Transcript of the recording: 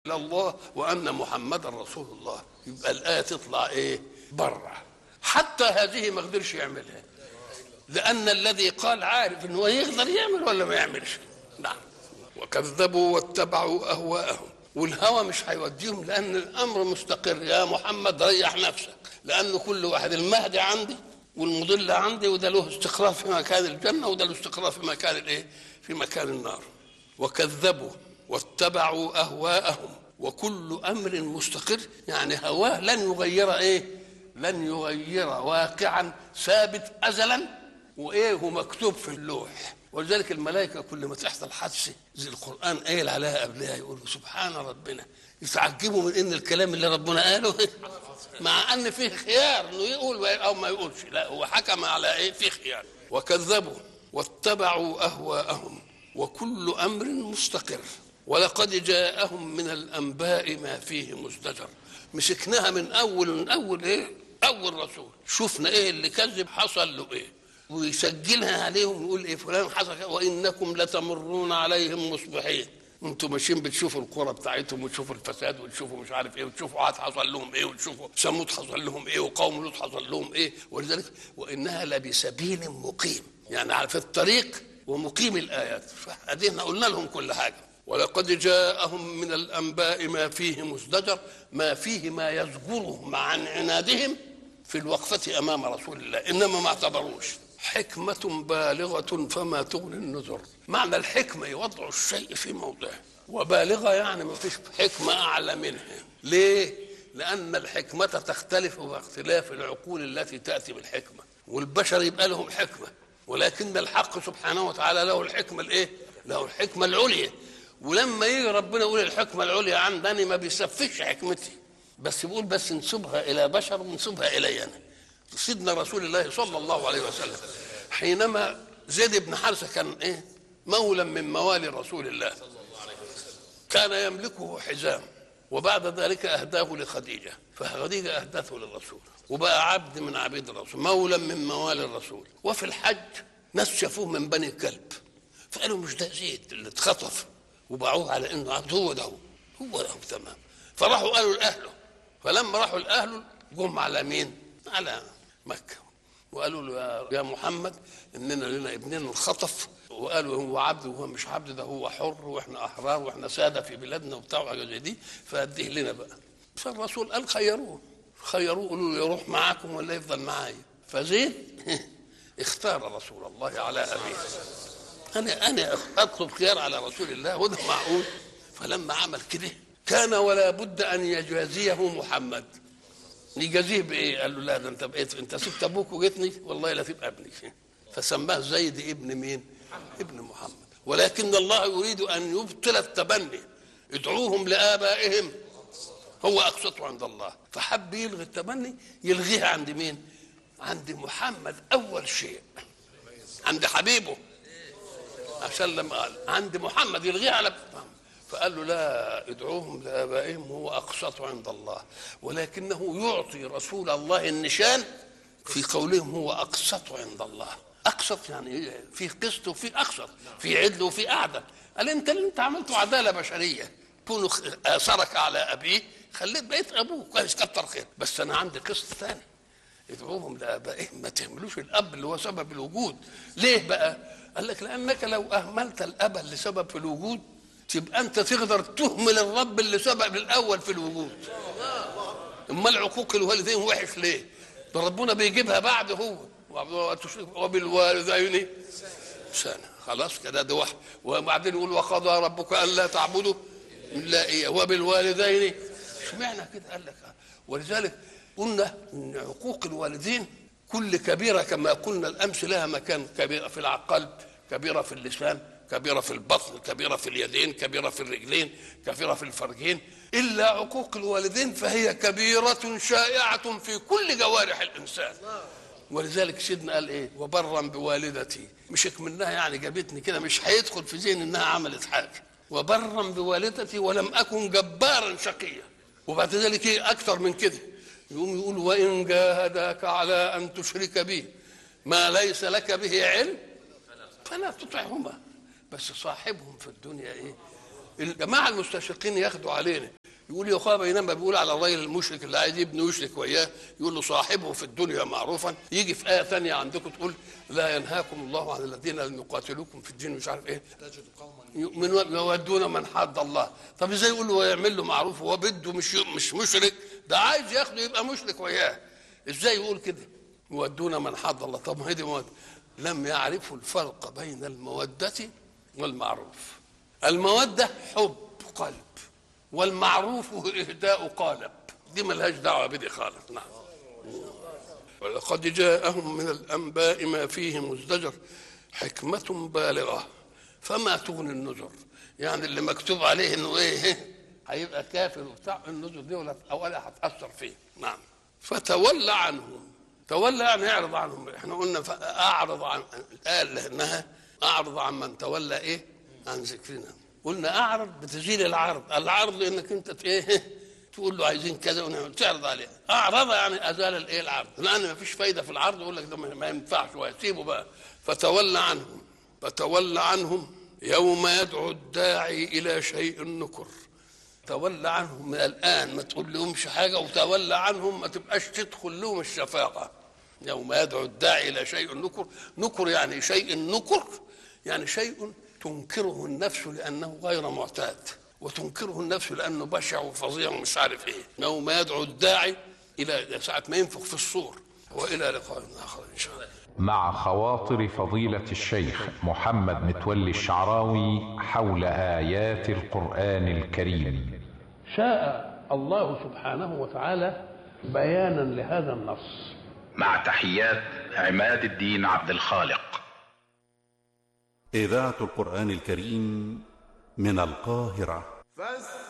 الى الله وان محمدا رسول الله يبقى الايه تطلع ايه بره حتى هذه ما قدرش يعملها لان الذي قال عارف انه يقدر يعمل ولا ما يعملش نعم وكذبوا واتبعوا اهواءهم والهوى مش هيوديهم لان الامر مستقر يا محمد ريح نفسك لان كل واحد المهدي عندي والمضل عندي وده له استقرار في مكان الجنه وده له استقرار في مكان الايه؟ في مكان النار وكذبوا واتبعوا اهواءهم وكل امر مستقر يعني هواه لن يغير ايه؟ لن يغير واقعا ثابت ازلا وايه ومكتوب في اللوح ولذلك الملائكة كل ما تحصل حادثة زي القرآن قايل عليها قبلها يقولوا سبحان ربنا يتعجبوا من إن الكلام اللي ربنا قاله مع أن فيه خيار إنه يقول أو ما يقولش لا هو حكم على إيه فيه خيار وكذبوا واتبعوا أهواءهم وكل أمر مستقر ولقد جاءهم من الأنباء ما فيه مزدجر مسكناها من أول من أول إيه أول رسول شفنا إيه اللي كذب حصل له إيه ويسجلها عليهم يقول ايه فلان حصل كذا، وانكم لتمرون عليهم مصبحين انتوا ماشيين بتشوفوا القرى بتاعتهم وتشوفوا الفساد وتشوفوا مش عارف ايه وتشوفوا عاد حصل لهم ايه وتشوفوا ثمود حصل لهم ايه وقوم لوط حصل لهم ايه ولذلك وانها لبسبيل مقيم يعني على في الطريق ومقيم الايات فادينا قلنا لهم كل حاجه ولقد جاءهم من الانباء ما فيه مزدجر ما فيه ما يزجرهم عن عنادهم في الوقفه امام رسول الله انما ما اعتبروش حكمة بالغة فما تغني النذر معنى الحكمة يوضع الشيء في موضعه وبالغة يعني ما فيش حكمة أعلى منها ليه؟ لأن الحكمة تختلف باختلاف العقول التي تأتي بالحكمة والبشر يبقى لهم حكمة ولكن الحق سبحانه وتعالى له الحكمة الإيه؟ له الحكمة العليا ولما يجي ربنا يقول الحكمة العليا عندني ما بيسفش حكمتي بس بيقول بس نسبها إلى بشر ونسبها إلي أنا سيدنا رسول الله صلى الله عليه وسلم حينما زيد بن حارثه كان ايه مولا من موالي رسول الله كان يملكه حزام وبعد ذلك اهداه لخديجه فخديجه اهدته للرسول وبقى عبد من عبيد الرسول مولا من موالي الرسول وفي الحج ناس شافوه من بني الكلب فقالوا مش ده زيد اللي اتخطف وباعوه على انه عبد هو ده هو هو ده هو تمام فراحوا قالوا لاهله فلما راحوا لاهله جم على مين؟ على مكة وقالوا له يا- يا محمد اننا لنا ابننا انخطف وقالوا هو عبد وهو مش عبد ده هو حر واحنا احرار واحنا ساده في بلادنا وبتاع وحاجه زي دي فاديه لنا بقى فالرسول قال خيروه خيروه قالوا له يروح معاكم ولا يفضل معايا فزيد اختار رسول الله على ابيه انا انا اطلب خيار على رسول الله وده معقول فلما عمل كده كان ولا بد ان يجازيه محمد يجازيه بايه؟ قال له لا ده انت بقيت انت سبت ابوك وجيتني والله لا تبقى ابني فسماه زيد ابن مين؟ ابن محمد ولكن الله يريد ان يبطل التبني ادعوهم لابائهم هو اقسط عند الله فحب يلغي التبني يلغيها عند مين؟ عند محمد اول شيء عند حبيبه عشان لما قال عند محمد يلغيها على فقال له لا ادعوهم لابائهم هو اقسط عند الله ولكنه يعطي رسول الله النشان في قولهم هو اقسط عند الله اقسط يعني في قسط وفي اقسط في عدل وفي اعدل قال انت اللي انت عملته عداله بشريه كونه اثرك على ابيه خليت بقيت ابوه كويس كتر خير بس انا عندي قسط ثاني ادعوهم لابائهم ما تهملوش الاب اللي هو سبب الوجود ليه بقى قال لك لانك لو اهملت الاب اللي سبب في الوجود تبقى انت تقدر تهمل الرب اللي سبب الاول في الوجود امال عقوق الوالدين وحش ليه ده ربنا بيجيبها بعد هو وبالوالدين سنة خلاص كده ده واحد وبعدين يقول وقضى ربك الا تعبدوا الا اياه وبالوالدين اشمعنى كده قال لك ولذلك قلنا ان عقوق الوالدين كل كبيره كما قلنا الامس لها مكان كبيره في القلب كبيره في اللسان كبيره في البطن كبيره في اليدين كبيره في الرجلين كبيره في الفرجين الا عقوق الوالدين فهي كبيره شائعه في كل جوارح الانسان ولذلك سيدنا قال ايه وبرا بوالدتي مش منها يعني جابتني كده مش هيدخل في ذهن انها عملت حاجه وبرا بوالدتي ولم اكن جبارا شقيا وبعد ذلك ايه اكثر من كده يقوم يقول وان جاهداك على ان تشرك بي ما ليس لك به علم فلا تطعهما بس صاحبهم في الدنيا ايه الجماعه المستشرقين ياخدوا علينا يقول يا اخويا بينما بيقول على الراجل المشرك اللي عايز يبني يشرك وياه يقول له صاحبه في الدنيا معروفا يجي في ايه ثانيه عندكم تقول لا ينهاكم الله عن الذين لم يقاتلوكم في الدين مش عارف ايه من يودون من حد الله طب ازاي يقول له يعمل له معروف هو بده مش مش مشرك ده عايز ياخده يبقى مشرك وياه ازاي يقول كده يودون من حد الله طب ما هي دي مودة لم يعرفوا الفرق بين المودة والمعروف المودة حب قلب والمعروف إهداء قالب دي ملهاش دعوة بدي خالص نعم ولقد جاءهم من الأنباء ما فيه مزدجر حكمة بالغة فما تغني النذر يعني اللي مكتوب عليه انه ايه هيبقى كافر وبتاع النذر دي ولا ولا هتأثر فيه نعم فتولى عنهم تولى يعني اعرض عنهم احنا قلنا اعرض عن قال لانها اعرض عن من تولى ايه عن ذكرنا قلنا اعرض بتزيل العرض العرض انك انت ايه تقول له عايزين كذا ونعمل تعرض عليه اعرض يعني ازال الايه العرض لان ما فيش فايده في العرض يقول لك ده ما ينفعش ويسيبه بقى فتولى عنهم فتولى عنهم يوم يدعو الداعي الى شيء نكر تولى عنهم من الان ما تقول لهمش حاجه وتولى عنهم ما تبقاش تدخل لهم الشفاقه يوم يدعو الداعي الى شيء نكر نكر يعني شيء نكر يعني شيء تنكره النفس لانه غير معتاد وتنكره النفس لانه بشع وفظيع ومش عارف ايه يوم يدعو الداعي الى ساعه ما ينفخ في الصور والى لقاء اخر ان شاء الله مع خواطر فضيلة الشيخ محمد متولي الشعراوي حول آيات القرآن الكريم شاء الله سبحانه وتعالى بيانا لهذا النص مع تحيات عماد الدين عبد الخالق إذاعة القرآن الكريم من القاهرة فاستمعوا